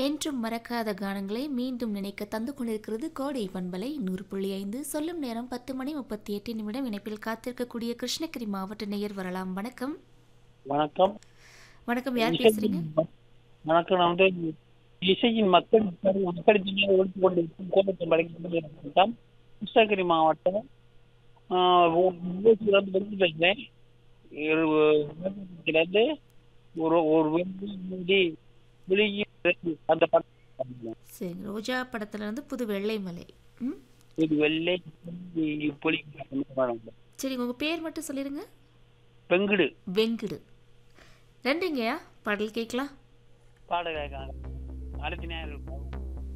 என்றும் மறக்காத கானங்களை மீண்டும் நினைக்க தந்து கொண்டிருக்கிறது கோடை பண்பலை நூறு புள்ளி ஐந்து சொல்லும் நேரம் பத்து மணி முப்பத்தி எட்டு நிமிடம் இணைப்பில் காத்திருக்கக்கூடிய கிருஷ்ணகிரி மாவட்ட நேயர் வரலாம் வணக்கம் வணக்கம் வணக்கம் யார் பேசுறீங்க வணக்கம் நான் வந்து இசையின் மக்கள் மக்கள் தினம் ஒழித்து கொண்டிருக்கும் கோபத்தை வழங்கிக்கொண்டிருக்கிறோம் கிருஷ்ணகிரி மாவட்டம் ஆஹ் ஊ- ஊசியிலிருந்து வெளியே பேசுகிறேன் இருந்து ஒரு ஒரு வெள்ளி விழியில் அந்த படம் சரி ரோஜா படத்துல இருந்து புது வெள்ளை மலை ம் இது வெள்ளை புலி சரி உங்க பேர் மட்டும் சொல்லிடுங்க பெங்குடு வெங்குடு நன்றிங்கய்யா பாடல் கேட்கலாம் பாடக அடுத்த நேரம்